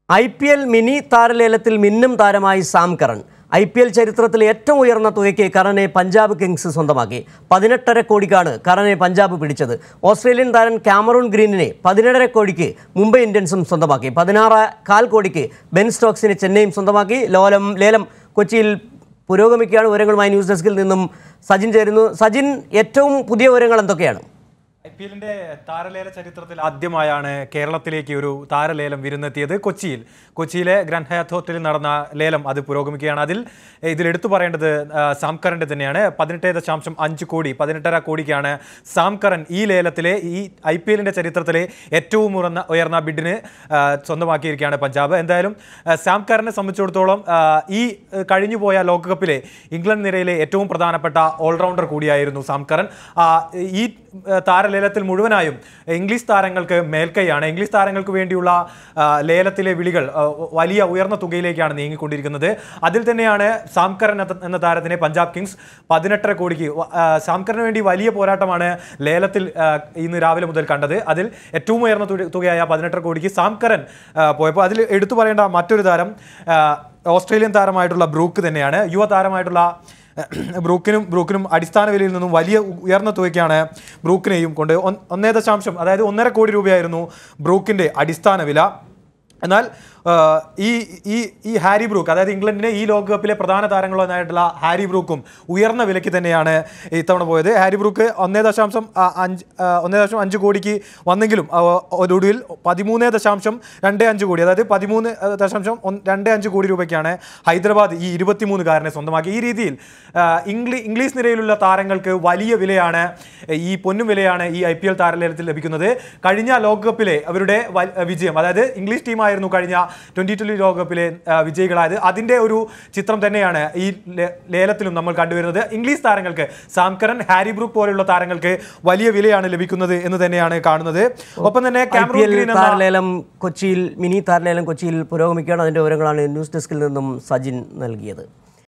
I P L mini താരലേലത്തിൽ മിന്നും താരമായി Sam Curran I P L ചരിത്രത്തിലെ ഏറ്റവും ഉയർന്ന തുകയ്ക്ക് കറനെ പഞ്ചാബ് കിങ്സ് സ്വന്തമാക്കി പതിനെട്ടര കോടിക്കാണ് കറനെ പഞ്ചാബ് പിടിച്ചത് ഓസ്ട്രേലിയൻ താരൻ കാമറൂൺ ഗ്രീനിനെ പതിനേഴര കോടിക്ക് മുംബൈ ഇന്ത്യൻസും സ്വന്തമാക്കി പതിനാറ് കാൽ കോടിക്ക് ബെൻ സ്റ്റോക്സിനെ ചെന്നൈയും സ്വന്തമാക്കി ലോലം ലേലം കൊച്ചിയിൽ പുരോഗമിക്കുകയാണ് വിവരങ്ങളുമായി ന്യൂസ് ഡെസ്കിൽ നിന്നും സജിൻ ചേരുന്നു സജിൻ ഏറ്റവും പുതിയ വിവരങ്ങൾ എന്തൊക്കെയാണ് ഐ പി എല്ലിന്റെ താരലേല ചരിത്രത്തിൽ ആദ്യമായാണ് കേരളത്തിലേക്ക് ഒരു താരലേലം വിരുന്നെത്തിയത് കൊച്ചിയിൽ കൊച്ചിയിലെ ഗ്രാൻഡ് ഹയാത്ത് ഹോട്ടലിൽ നടന്ന ലേലം അത് പുരോഗമിക്കുകയാണ് അതിൽ ഇതിൽ എടുത്തു പറയേണ്ടത് ആ, സാം കറന്റെ തന്നെയാണ് പതിനെട്ട് ദശാംശം അഞ്ച് കോടി പതിനെട്ടര കോടിക്കാണ് സാം കറൻ ഈ ലേലത്തിലെ ഈ ഐ പി എല്ലിന്റെ ചരിത്രത്തിലെ ഏറ്റവും ഉയർന്ന ഉയർന്ന ബിഡിന് ആ, സ്വന്തമാക്കിയിരിക്കുകയാണ് പഞ്ചാബ് എന്തായാലും ആ, സാം കറനെ സംബന്ധിച്ചിടത്തോളം ആ, ഈ ആ, കഴിഞ്ഞുപോയ ലോകകപ്പിലെ ഇംഗ്ലണ്ട് നിരയിലെ ഏറ്റവും പ്രധാനപ്പെട്ട ഓൾറൗണ്ടർ കൂടിയായിരുന്നു സാം കറൻ ആ, ഈ ആ, താരലേലത്തിൽ മുഴുവനായും ഇംഗ്ലീഷ് താരങ്ങൾക്ക് മേൽക്കൈയാണ് ഇംഗ്ലീഷ് താരങ്ങൾക്ക് വേണ്ടിയുള്ള ആ, ലേലത്തിലെ വിളികൾ ആ, വലിയ ഉയർന്ന തുകയിലേക്കാണ് നീങ്ങിക്കൊണ്ടിരിക്കുന്നത് അതിൽ തന്നെയാണ് സാംകരൻ എന്ന- എന്ന താരത്തിനെ പഞ്ചാബ് കിങ്സ് പതിനെട്ടര കോടിക്ക് വ- ആ, സാംകറിന് വേണ്ടി വലിയ പോരാട്ടമാണ് ലേലത്തിൽ ആ, ഇന്ന് രാവിലെ മുതൽ കണ്ടത് അതിൽ ഏറ്റവും ഉയർന്ന തുക- തുകയായ പതിനെട്ടര കോടിക്ക് സാംകരൻ ആ, പോയപ്പോൾ അതിൽ എടുത്തു പറയേണ്ട മറ്റൊരു താരം ആ, ഓസ്ട്രേലിയൻ താരമായിട്ടുള്ള ബ്രൂക്ക് തന്നെയാണ് യുവ താരമായിട്ടുള്ള ബ്രൂക്കിനും ബ്രൂക്കിനും അടിസ്ഥാന വിലയിൽ നിന്നും വലിയ ഉയർന്ന തുകയ്ക്കാണ് ബ്രൂക്കിനെയും കൊണ്ട് ഒന്ന് ഒന്നേ ദശാംശം അതായത് ഒന്നര കോടി രൂപയായിരുന്നു ബ്രൂക്കിൻ്റെ അടിസ്ഥാന വില എന്നാൽ ആ, ഈ ഈ ഈ ഹാരി ബ്രൂക്ക് അതായത് ഇംഗ്ലണ്ടിലെ ഈ ലോകകപ്പിലെ പ്രധാന താരങ്ങളൊന്നായിട്ടുള്ള ഹാരി ബ്രൂക്കും ഉയർന്ന വിലയ്ക്ക് തന്നെയാണ് ഇത്തവണ പോയത് ഹാരി ബ്രൂക്ക് ഒന്നേ ദശാംശം ആ, അഞ്ച് ആ, ഒന്നേ ദശാംശം അഞ്ച് കോടിക്ക് വന്നെങ്കിലും ആ, ഒടുവിൽ പതിമൂന്ന് ദശാംശം രണ്ട് അഞ്ച് കോടി അതായത് പതിമൂന്ന് ദശാംശം ഒന്ന് രണ്ട് അഞ്ച് കോടി രൂപയ്ക്കാണ് ഹൈദരാബാദ് ഈ ഇരുപത്തിമൂന്നുകാരനെ സ്വന്തമാക്കി ഈ രീതിയിൽ ആ, ഇംഗ്ലീ ഇംഗ്ലീഷ് നിരയിലുള്ള താരങ്ങൾക്ക് വലിയ വിലയാണ് ഈ പൊന്നും വിലയാണ് ഈ ഐ പി എൽ താരലേലത്തിൽ ലഭിക്കുന്നത് കഴിഞ്ഞ ലോകകപ്പിലെ അവരുടെ വ- വിജയം അതായത് ഇംഗ്ലീഷ് ടീമായിരുന്നു കഴിഞ്ഞ ട്വന്റി ട്വന്റി ലോകകപ്പിലെ ആ, വിജയികളായത് അതിന്റെ ഒരു ചിത്രം തന്നെയാണ് ഈ ലേ- ലേലത്തിലും നമ്മൾ കണ്ടുവരുന്നത് ഇംഗ്ലീഷ് താരങ്ങൾക്ക് സാംകരൻ ഹാരി ബ്രൂക്ക് പോലെയുള്ള താരങ്ങൾക്ക് വലിയ വിലയാണ് ലഭിക്കുന്നത് എന്ന് തന്നെയാണ് കാണുന്നത് ഒപ്പം തന്നെ I P Cameron L Green എന്ന താരലേലം കൊച്ചിയിൽ മിനി താരലേലം കൊച്ചിയിൽ പുരോഗമിക്കുകയാണ് അതിന്റെ വിവരങ്ങളാണ് ന്യൂസ് ഡെസ്കിൽ നിന്നും സജിൻ നൽകിയത്